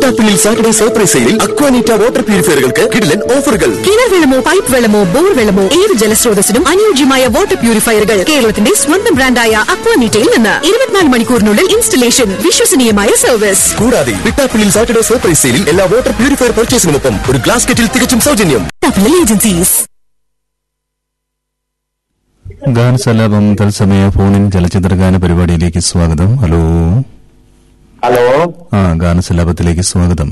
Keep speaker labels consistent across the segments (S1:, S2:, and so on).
S1: Pittappillil Saturday surprise സെയിലിൽ Aquaneeta water പ്യൂരിഫയറുകൾക്ക് കിടിലൻ ഓഫറുകൾ
S2: കിണർ വെള്ളമോ പൈപ്പ് വെള്ളമോ ബോർ വെള്ളമോ ഏത് ജലസ്രോതസ്സിനും അനുയോജ്യമായ വാട്ടർ പ്യൂരിഫയറുകൾ കേരളത്തിന്റെ സ്വന്തം ബ്രാൻഡായ അക്വാനീറ്റയിൽ നിന്ന് ഇരുപത്തിനാല് മണിക്കൂറിനുള്ളിൽ ഇൻസ്റ്റലേഷൻ വിശ്വസനീയമായ സർവീസ്
S1: കൂടാതെ പിട്ടാപ്പിള്ളിൽ സാറ്റർഡേ സർപ്രൈസ് സെയിലിൽ എല്ലാ വാട്ടർ പ്യൂരിഫയർ പർച്ചേസിനുമൊപ്പം ഒരു ഗ്ലാസ് കെറ്റിൽ തികച്ചും സൗജന്യം
S2: തപ്പിളൽ ഏജൻസീസ്
S3: ഗാനസലാപം തത്സമയ ഫോണിൻ ചലച്ചിത്രഗാന പരിപാടിയിലേക്ക് സ്വാഗതം ഹലോ
S4: ഹലോ
S3: ആ ഗാനസലാപത്തിലേക്ക് സ്വാഗതം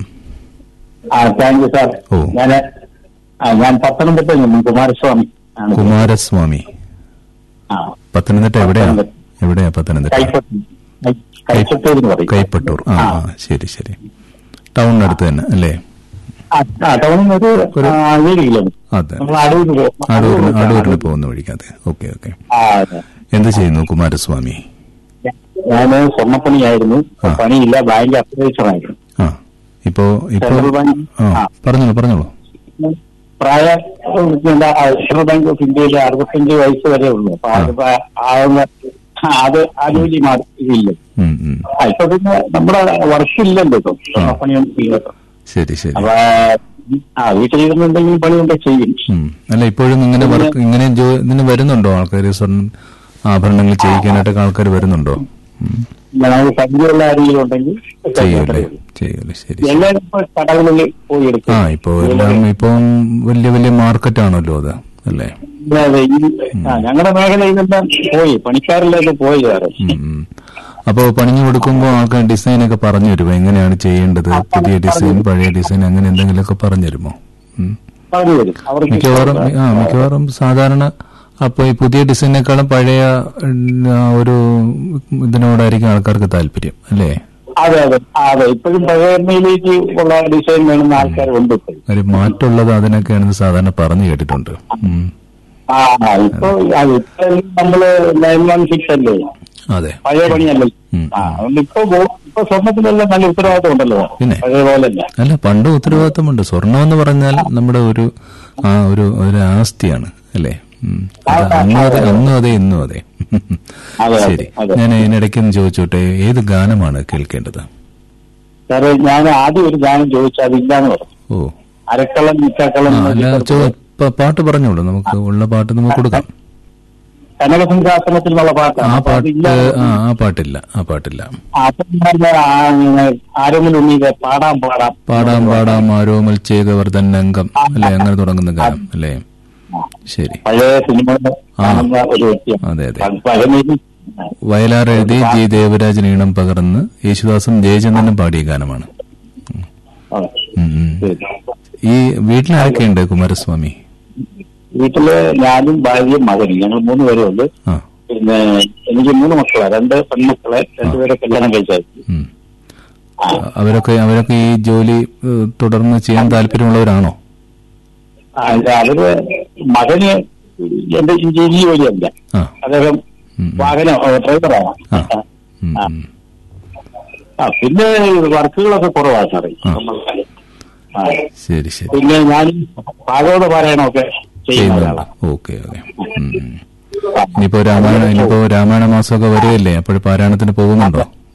S4: ആ താങ്ക് യു സാർ
S3: ഓ.
S4: ഞാൻ ഞാൻ പത്തനംതിട്ടയിൽ നിന്നും കുമാരസ്വാമി ആണ്
S3: കുമാരസ്വാമി
S4: ആ
S3: പത്തനംതിട്ട എവിടെയാ എവിടെയാ പത്തനംതിട്ട
S4: കൈപ്പറ്റൂർ കൈപ്പറ്റൂർ എന്ന് പറയും
S3: കൈപ്പട്ടൂർ ആ ആ ശരി ശരി ടൗണിനടുത്ത് തന്നെ അല്ലേ
S4: ആ, ആ, ടൗണിൽ നിന്ന് ഒരു
S3: ഒരു-
S4: ആ, ഏഴ് കിലോമീറ്റർ
S3: അതെ
S4: നമ്മൾ അടൂരിന് പോകും
S3: അടൂരിന് അടൂരിന് പോകുന്ന വഴിക്കതെ ഓക്കെ ഓക്കെ
S4: ആ അതെ.
S3: എന്ത് ചെയ്യുന്നു കുമാരസ്വാമി
S4: ഞാന് സ്വർണ്ണപ്പണിയായിരുന്നു
S3: ആ.
S4: പണിയില്ല ബാങ്ക് അപ്രൈസറായിരുന്നു
S3: ആ ഇപ്പോ ഇപ്പോ
S4: സെൻട്രൽ ബാങ്ക്
S3: ആ
S4: ആ.
S3: പറഞ്ഞോളൂ പറഞ്ഞോളൂ
S4: പ്രായ എന്താ, ആ, റിസർവ് ബാങ്ക് ഓഫ് ഇന്ത്യയിൽ അറുപത്തഞ്ച് വയസ്സ് വരെ ഉള്ളൂ അപ്പൊ അത് പ- ആവുന്ന ആ, അത് ആ ജോലി മാറിയില്ല
S3: ഉം, ഉം.
S4: ആ, ഇപ്പൊ പിന്നെ നമ്മുടെ വർക്കില്ലല്ലോ ഇപ്പൊ സ്വർണ്ണപ്പണിയൊന്നും ഇല്ല
S3: ശരി ശരി
S4: അപ്പൊ ആ വീട്ടിലിരുന്നുണ്ടെങ്കിൽ പണിയൊക്കെ ചെയ്യും
S3: ഉം. അല്ല ഇപ്പോഴും ഇങ്ങനെ വർക്ക് ഇങ്ങനെ ജോ ഇതിന് വരുന്നുണ്ടോ ആൾക്കാർ സ്വർണ്ണ ആഭരണങ്ങൾ ചെയ്യിക്കാനായിട്ടൊക്കെ ആൾക്കാർ വരുന്നുണ്ടോ ഉം.
S4: പിന്നെ നമുക്ക് പരിചയമുള്ള ആരെങ്കിലും ഉണ്ടെങ്കിൽ
S3: ചെയ്യൂലേ ചെയ്യൂലേ ശരി ശരി.
S4: എല്ലാവരും ഇപ്പൊ കടകളിൽ പോയി എടുക്കും
S3: ആ ഇപ്പോ എല്ലാം ഇപ്പം വലിയ വലിയ മാർക്കറ്റാണല്ലോ അത് അല്ലേ
S4: അതെ, ഈ ആ, ഞങ്ങളുടെ മേഖലയിലെല്ലാം പോയി പണിക്കാരിലേക്ക് പോയി വേറെ
S3: ഉം, ഉം. അപ്പോ പണിഞ്ഞു കൊടുക്കുമ്പോൾ ആൾക്കാർ ഡിസൈൻ ഒക്കെ പറഞ്ഞു തരുമോ എങ്ങനെയാണ് ചെയ്യേണ്ടത് പുതിയ ഡിസൈൻ പഴയ ഡിസൈൻ അങ്ങനെ എന്തെങ്കിലുമൊക്കെ പറഞ്ഞു തരുമോ ഉം.
S4: പറഞ്ഞു തരും അവർക്ക്
S3: മിക്കവാറും ആ മിക്കവാറും സാധാരണ അപ്പൊ ഈ പുതിയ ഡിസൈനേക്കാളും പഴയ ഉം, ആ, ഒരു ഇതിനോടായിരിക്കും ആൾക്കാർക്ക് താല്പര്യം അല്ലേ
S4: അതെ അതെ ആ, അതെ ഇപ്പോഴും പഴയ എണ്ണയിലേക്ക് ഉള്ള ഡിസൈൻ വേണമെന്ന് ആൾക്കാരുണ്ട് ഇപ്പോഴും
S3: ഒരു മാറ്റമുള്ളത് അതിനൊക്കെയാണെന്ന് സാധാരണ പറഞ്ഞു കേട്ടിട്ടുണ്ട് ഉം.
S4: ആ ആ, ഇപ്പൊ ആ, ഇപ്പൊ നമ്മള് നയൻ വൺ സിക്സ് അല്ലേ
S3: അതെ
S4: പഴയ പണിയല്ലേ
S3: ഉം.
S4: ആ അതുകൊണ്ട് ഇപ്പൊ ഗോ- ഇപ്പൊ സ്വർണത്തിനെല്ലാം നല്ല ഉത്തരവാദിത്വം ഉണ്ടല്ലോ
S3: പിന്നെ?
S4: പഴയ പോലെ അല്ല
S3: അല്ല പണ്ട് ഉത്തരവാദിത്തമുണ്ട് സ്വർണം എന്ന് പറഞ്ഞാൽ നമ്മുടെ ഒരു ആ ഒരു ഒരു ആസ്തിയാണ് അല്ലേ ഉം. അത് അന്നും അതെ അന്നും അതെ ഇന്നും അതെ
S4: അതെ,
S3: ശരി
S4: അതെ.
S3: ഞാൻ ഇതിനിടയ്ക്ക് ഒന്ന് ചോദിച്ചോട്ടെ ഏത് ഗാനമാണ് കേൾക്കേണ്ടത്
S4: സാറേ ഞാൻ ആദ്യം ഒരു ഗാനം ചോദിച്ചു അതില്ലാന്ന് പറഞ്ഞു
S3: ഓ
S4: അരക്കളം നിക്കക്കളം
S3: ആ അല്ല ചോ- പ- പാട്ട് പറഞ്ഞോളൂ നമുക്ക് ഉള്ള പാട്ട് നമുക്ക് കൊടുക്കാം
S4: കനകസിംഹാസനത്തിൽ നിന്നുള്ള
S3: ആ
S4: പാട്ടാണ് അപ്പൊ
S3: പാട്ട്
S4: അതില്ല
S3: ആ ആ പാട്ടില്ല ആ പാട്ടില്ല
S4: ആരെങ്കിലും ഉണ്ണീത് പാടാൻ പാടാം
S3: പാടാം പാടാം ആരോമൽ ചേകവർദ്ധൻ അംഗം അല്ലെ അങ്ങനെ തുടങ്ങുന്ന ഗാനം അല്ലേ ശരി
S4: പഴയ സിനിമയുടെ
S3: ആ.
S4: കാണുന്ന ഒരു വ്യക്തിയാണ്
S3: അതെ അതെ
S4: അത് പഴമയിൽ
S3: വയലാർ എഴുതി ജി ദേവരാജൻ ഈണം പകർന്ന് യേശുദാസും ജയചന്ദ്രനും പാടിയ ഗാനമാണ്
S4: ആ,
S3: ഉം, ഉം.
S4: ശരി.
S3: ഈ വീട്ടിലാരൊക്കെയുണ്ട് കുമാരസ്വാമി
S4: വീട്ടില് ഞാനും ഭാര്യയും മകനും ഞങ്ങൾ മൂന്ന് പേരേ ഉള്ളു
S3: ആ
S4: പിന്നെ എനിക്ക് മൂന്ന് മക്കളാ രണ്ട് പെൺമക്കളെ രണ്ടുപേരെ കല്യാണം കഴിച്ചായിരുന്നു
S3: ഉം. അവരൊക്കെ അവരൊക്കെ ഈ ജോലി ഏഹ്, തുടർന്ന് ചെയ്യാൻ താല്പര്യമുള്ളവരാണോ
S4: ആ, ഇത് അവര് മകന് എന്റെ ഈ ജോലിയല്ല
S3: ആ
S4: അദ്ദേഹം
S3: ഉം, ഉം.
S4: വാഹന ഡ്രൈവറാണ്
S3: ആ. ഉം, ഉം.
S4: ആ പിന്നെ വർക്കുകളൊക്കെ കുറവാണ് സാറേ
S3: ആ.
S4: നമ്മൾ- ആ.
S3: ശരി ശരി
S4: പിന്നെ ഞാൻ ഭാഗവത പാരായണമൊക്കെ ചെയ്യുന്ന
S3: ചെയ്യുന്നുണ്ട്
S4: ഒരാളാണ്
S3: ഓക്കെ ഓക്കെ ഉം, ഉം. ഇനിയിപ്പോ രാമായണ ഇനിയിപ്പോ രാമായണ മാസമൊക്കെ വരികയല്ലേ അപ്പോൾ പാരായണത്തിന് പോകുന്നുണ്ടോ